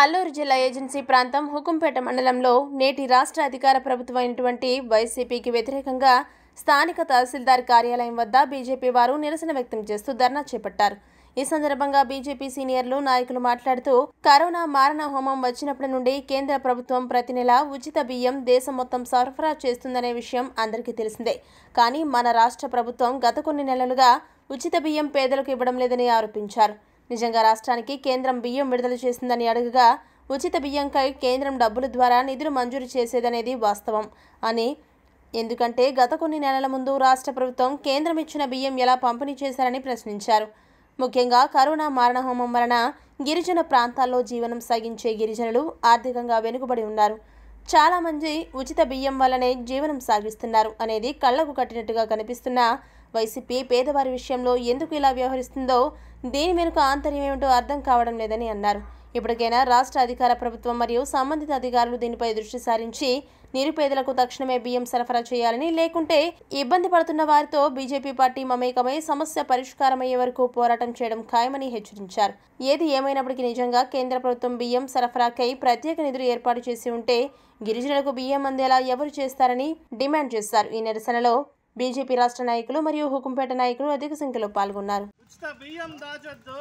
అల్లూరు జిల్లా ఏజెన్సీ ప్రాంతం హుకుంపేట మండలంలో నేటి రాష్ట్ర అధికార ప్రభుత్వమైనటువంటి వైసీపీకి వ్యతిరేకంగా స్థానిక తహసీల్దార్ కార్యాలయం వద్ద బీజేపీ వారు నిరసన వ్యక్తం చేస్తూ ధర్నా చేపట్టారు ఈ సందర్భంగా బీజేపీ సీనియర్లు నాయకులు మాట్లాడుతూ కరోనా మారణ హోమం వచ్చినప్పటి నుండి కేంద్ర ప్రభుత్వం ప్రతి నెల ఉచిత బియ్యం దేశం మొత్తం సరఫరా చేస్తుందనే విషయం అందరికీ తెలిసిందే కానీ మన రాష్ట్ర ప్రభుత్వం గత కొన్ని నెలలుగా ఉచిత బియ్యం పేదలకు ఇవ్వడం లేదని ఆరోపించారు నిజంగా రాష్ట్రానికి కేంద్రం బియ్యం విడుదల చేసిందని అడుగగా ఉచిత బియ్యంకై కేంద్రం డబ్బుల ద్వారా నిధులు మంజూరు చేసేదనేది వాస్తవం అని ఎందుకంటే గత కొన్ని నెలల ముందు రాష్ట్ర ప్రభుత్వం కేంద్రం ఇచ్చిన బియ్యం ఎలా పంపిణీ చేశారని ప్రశ్నించారు ముఖ్యంగా కరోనా మారణహోమం వలన గిరిజన ప్రాంతాల్లో జీవనం సాగించే గిరిజనులు ఆర్థికంగా వెనుకబడి ఉన్నారు చాలా మంది ఉచిత బియ్యం వల్లనే జీవనం సాగిస్తున్నారు అనేది కళ్లకు కట్టినట్టుగా కనిపిస్తున్న వైసీపీ పేదవారి విషయంలో ఎందుకు ఇలా వ్యవహరిస్తుందో దీని వెనుక ఆంతర్యం ఏమిటో అర్థం కావడం లేదని అన్నారు ఇప్పటికైనా రాష్ట్ర అధికార ప్రభుత్వం మరియు సంబంధిత అధికారులు దీనిపై దృష్టి సారించి నిరుపేదలకు తక్షణమే బియ్యం సరఫరా చేయాలని లేకుంటే ఇబ్బంది పడుతున్న వారితో బీజేపీ పార్టీ మమేకమై సమస్య పరిష్కారమయ్యే వరకు పోరాటం చేయడం ఖాయమని హెచ్చరించారు ఏది ఏమైనప్పటికీ నిజంగా కేంద్ర ప్రభుత్వం బియ్యం సరఫరాకై ప్రత్యేక నిధులు ఏర్పాటు చేసి ఉంటే గిరిజనులకు బియ్యం అందేలా ఎవరు చేస్తారని డిమాండ్ చేశారు ఈ నిరసనలో బీజేపీ రాష్ట్ర నాయకులు మరియు హుకుంపేట నాయకులు అధిక సంఖ్యలో పాల్గొన్నారు ఉచిత బియ్యం దాచొద్దు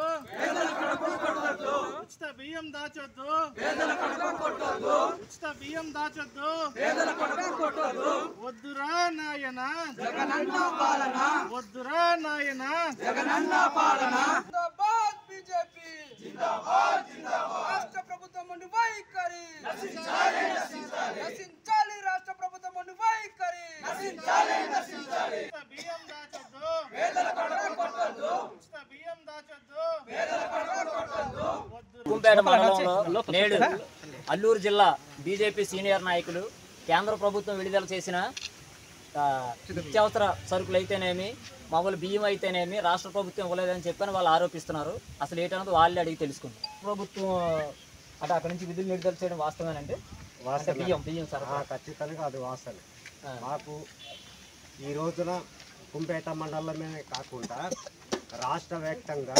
ఉచిత బియ్యం దాచొద్దు ఉచిత బియ్యం దాచొద్దు వద్దురా నాయన వద్దురా నాయన జిందాబాద్ బీజేపీ జిందాబాద్ జిందాబాద్ రాష్ట్ర ప్రభుత్వం నుండి వైఖరి నశించాలి రాష్ట్ర ప్రభుత్వం నుండి వైఖరి ఉచిత బియ్యం దాచొద్దు ఉచిత బియ్యం దాచొద్దు వద్దు కుంపేట మండలంలో నేడు అల్లూరు జిల్లా బీజేపీ సీనియర్ నాయకులు కేంద్ర ప్రభుత్వం విడుదల చేసిన ఆ, నిత్యావసర సరుకులు అయితేనేమి మామూలు బియ్యం అయితేనేమి రాష్ట్ర ప్రభుత్వం ఇవ్వలేదని చెప్పని వాళ్ళు ఆరోపిస్తున్నారు అసలు ఏంటన్నది వాళ్ళే అడిగి తెలుసుకుంది ప్రభుత్వం అంటే అక్కడ నుంచి విధులు విడుదల చేయడం వాస్తవేనండి అంటే బియ్యం బియ్యం ఆ, సరఫరా ఖచ్చితంగా అది వాస్తవం ఆ. మాకు ఈ రోజున కుంపేట మండలమే కాకుండా రాష్ట్ర వ్యాప్తంగా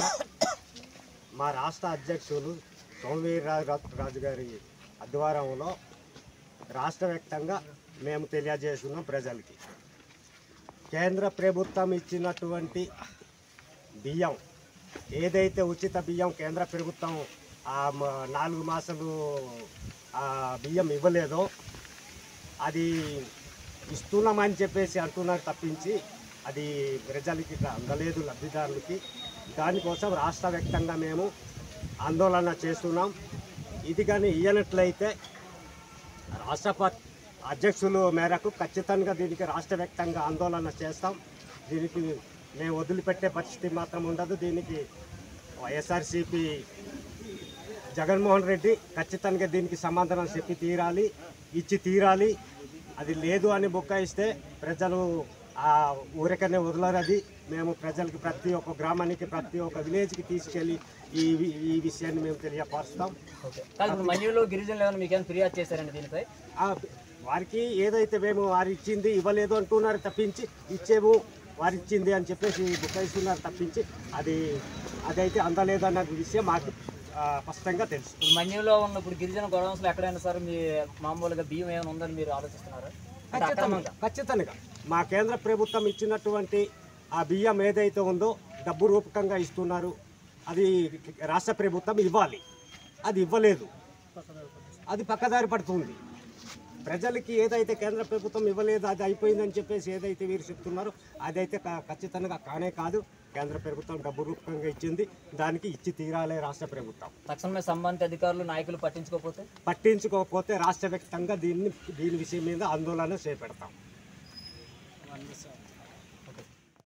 మా రాష్ట్ర అధ్యక్షులు సోమవీర్రాజు రాజు గారి ఆధ్వర్యంలో రాష్ట్ర వ్యాప్తంగా మేము తెలియజేస్తున్నాం ప్రజలకి కేంద్ర ప్రభుత్వం ఇచ్చినటువంటి బియ్యం ఏదైతే ఉచిత బియ్యం కేంద్ర ప్రభుత్వం ఆ మ- నాలుగు మాసాలు ఆ బియ్యం ఇవ్వలేదో అది ఇస్తున్నామని చెప్పేసి అంటున్నారు తప్పించి అది ప్రజలకి ఇట్లా అందలేదు లబ్ధిదారులకి దానికోసం రాష్ట్ర వ్యాప్తంగా మేము ఆందోళన చేస్తున్నాం ఇది కానీ ఇయ్యనట్లయితే రాష్ట్ర ప- అధ్యక్షులు మేరకు ఖచ్చితంగా దీనికి రాష్ట్ర వ్యాప్తంగా ఆందోళన చేస్తాం దీనికి మేము వదిలిపెట్టే పరిస్థితి మాత్రం ఉండదు దీనికి వైఎస్ఆర్సీపీ జగన్మోహన్ రెడ్డి ఖచ్చితంగా దీనికి సమాధానం చెప్పి తీరాలి ఇచ్చి తీరాలి అది లేదు అని బుక్కాయిస్తే ప్రజలు ఆ ఊరికనే వదలరు అది మేము ప్రజలకి ప్రతి ఒక్క గ్రామానికి ప్రతి ఒక్క విలేజ్కి తీసుకెళ్ళి ఈ వి- ఈ విషయాన్ని మేము తెలియపరుస్తాం ఓకే కాదు ఇప్పుడు మన్యులో గిరిజనులు ఏమైనా మీకు ఏమైనా ఫిర్యాదు చేశారండి దీనిపై ఆ వారికి ఏదైతే మేము వారు ఇచ్చింది ఇవ్వలేదు అంటున్నారు తప్పించి ఇచ్చేము వారు ఇచ్చింది అని చెప్పేసి బుక్కాయిస్తున్నారు తప్పించి అది అదైతే అందలేదన్న విషయం మాకు ఆ, స్పష్టంగా తెలుసు ఇప్పుడు మన్యంలో ఉన్న ఇప్పుడు గిరిజన గొడవన్స్లో ఎక్కడైనా సరే మీ మామూలుగా బియ్యం ఏమైనా ఉందని మీరు ఆలోచిస్తున్నారా అంటే అక్రమంగా ఖచ్చితంగా మా కేంద్ర ప్రభుత్వం ఇచ్చినటువంటి ఆ బియ్యం ఏదైతే ఉందో డబ్బు రూపకంగా ఇస్తున్నారు అది రాష్ట్ర ప్రభుత్వం ఇవ్వాలి అది ఇవ్వలేదు అది పక్కదారి పడుతుంది ప్రజలకి ఏదైతే కేంద్ర ప్రభుత్వం ఇవ్వలేదు అది అయిపోయిందని చెప్పేసి ఏదైతే వీరు చెప్తున్నారో అదైతే క- ఖచ్చితంగా కానే కాదు కేంద్ర ప్రభుత్వం డబ్బు రూపకంగా ఇచ్చింది దానికి ఇచ్చి తీరాలే రాష్ట్ర ప్రభుత్వం తక్షణమే సంబంధిత అధికారులు నాయకులు పట్టించుకోకపోతే పట్టించుకోకపోతే రాష్ట్ర వ్యాప్తంగా దీన్ని దీని విషయం మీద ఆందోళన చేపడతాం